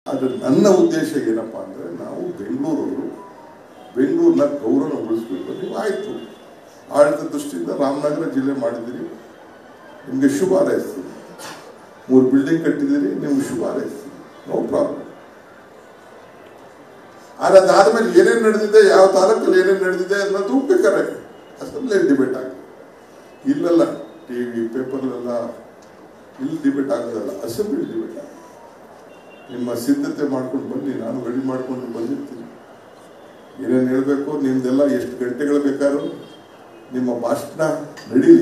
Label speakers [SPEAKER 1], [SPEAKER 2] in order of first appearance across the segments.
[SPEAKER 1] ಆದರೆ ನನ್ನ ಉದ್ದೇಶ ಏನಪ್ಪ ಅಂದರೆ ನಾವು ಬೆಂಗಳೂರವರು ಬೆಂಗಳೂರಿನ ಗೌರವ ಉಳಿಸ್ಬೇಕು ನೀವು ಆಯಿತು ಆಡಳಿತ ದೃಷ್ಟಿಯಿಂದ ರಾಮನಗರ ಜಿಲ್ಲೆ ಮಾಡಿದ್ದೀರಿ ನಿಮಗೆ ಶುಭ ಹಾರೈಸ್ತೀನಿ ಮೂರು ಬಿಲ್ಡಿಂಗ್ ಕಟ್ಟಿದ್ದೀರಿ ನಿಮ್ಗೆ ಶುಭ ಹಾರೈಸ್ತೀನಿ ನೋ ಪ್ರಾಬ್ಲಮ್ ಆದರೆ ಅದಾದ್ಮೇಲೆ ಏನೇನು ನಡೆದಿದೆ ಯಾವ ತಾಲೂಕಲ್ಲಿ ಏನೇನು ನಡೆದಿದೆ ಅನ್ನೋದು ಬೇಕಾರೆ ಅಸೆಂಬ್ಲಿ ಡಿಬೇಟ್ ಆಗುತ್ತೆ ಇಲ್ಲೆಲ್ಲ ಟಿ ವಿ ಪೇಪರ್ಲೆಲ್ಲ ಇಲ್ಲಿ ಡಿಬೇಟ್ ಆಗೋದಲ್ಲ ಅಸೆಂಬ್ಲಿ ಡಿಬೇಟ್ ಆಗುತ್ತೆ ನಿಮ್ಮ ಸಿದ್ಧತೆ ಮಾಡ್ಕೊಂಡು ಬನ್ನಿ ನಾನು ರೆಡಿ ಮಾಡ್ಕೊಂಡು ಬಂದಿರ್ತೀನಿ ಏನೇನು ಹೇಳಬೇಕು ನಿಮ್ದೆಲ್ಲ ಎಷ್ಟು ಗಂಟೆಗಳು ಬೇಕಾದ್ರೂ ನಿಮ್ಮ ಭಾಷಣ ನಡೀಲಿ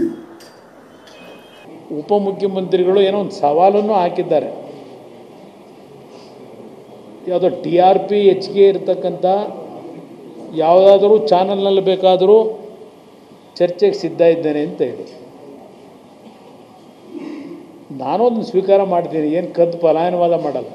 [SPEAKER 2] ಉಪಮುಖ್ಯಮಂತ್ರಿಗಳು ಏನೋ ಒಂದು ಸವಾಲನ್ನು ಹಾಕಿದ್ದಾರೆ ಯಾವುದೋ ಟಿ ಆರ್ ಪಿ ಹೆಚ್ಚಿಗೆ ಇರತಕ್ಕಂಥ ಯಾವುದಾದ್ರೂ ಚಾನಲ್ನಲ್ಲಿ ಬೇಕಾದರೂ ಚರ್ಚೆಗೆ ಸಿದ್ಧ ಇದ್ದೇನೆ ಅಂತ ಹೇಳಿ ನಾನು ಅದನ್ನು ಸ್ವೀಕಾರ ಮಾಡ್ತೀನಿ ಏನು ಕದ್ದು ಪಲಾಯನವಾದ ಮಾಡಲ್ಲ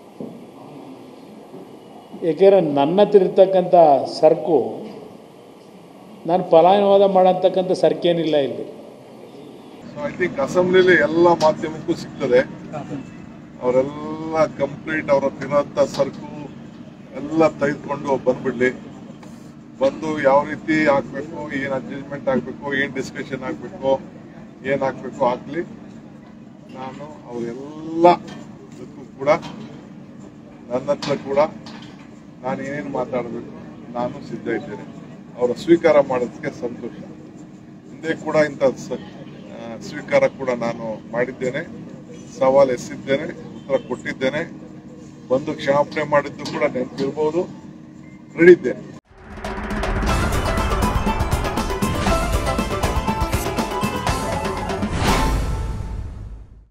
[SPEAKER 2] ಏಕೆಂದರೆ ನನ್ನ ಹತ್ರ ಇರ್ತಕ್ಕಂಥ ಸರಕು ನಾನು ಪಲಾಯನವಾದ ಮಾಡೋಂತಕ್ಕಂಥ ಸರಕೇನಿಲ್ಲ ಇಲ್ಲಿ
[SPEAKER 3] ಸೊ ಐ ಥಿಂಕ್ ಅಸೆಂಬ್ಲಿಲಿ ಎಲ್ಲ ಮಾಧ್ಯಮಕ್ಕೂ ಸಿಗ್ತದೆ ಅವರೆಲ್ಲ ಕಂಪ್ಲೀಟ್ ಅವರ ತಿನ್ನಂತ ಸರಕು ಎಲ್ಲ ತೆಗೆದುಕೊಂಡು ಬಂದ್ಬಿಡ್ಲಿ ಬಂದು ಯಾವ ರೀತಿ ಹಾಕ್ಬೇಕು ಏನ್ ಅಡ್ಜಸ್ಟ್ಮೆಂಟ್ ಆಗ್ಬೇಕು ಏನ್ ಡಿಸ್ಕಷನ್ ಆಗ್ಬೇಕು ಏನ್ ಹಾಕ್ಬೇಕು ಹಾಕ್ಲಿ ನಾನು ಅವರೆಲ್ಲ ಇದಕ್ಕೂ ಕೂಡ ನನ್ನ ಹತ್ರ ಕೂಡ ನಾನು ಏನೇನು ಮಾತಾಡಬೇಕು ನಾನು ಸಿದ್ಧ ಇದ್ದೇನೆ ಅವರ ಸ್ವೀಕಾರ ಮಾಡೋದಕ್ಕೆ ಸಂತೋಷ ಹಿಂದೆ ಕೂಡ ಇಂಥ ಸ- ಆ, ಸ್ವೀಕಾರ ಕೂಡ ನಾನು ಮಾಡಿದ್ದೇನೆ ಸವಾಲು ಎಸೆದಿದ್ದೇನೆ ಉತ್ತರ ಕೊಟ್ಟಿದ್ದೇನೆ ಬಂದು ಕ್ಷಮಾಪಣೆ ಮಾಡಿದ್ದು ಕೂಡ ನೆನಪಿರ್ಬೋದು ರೆಡಿ ಇದ್ದೇನೆ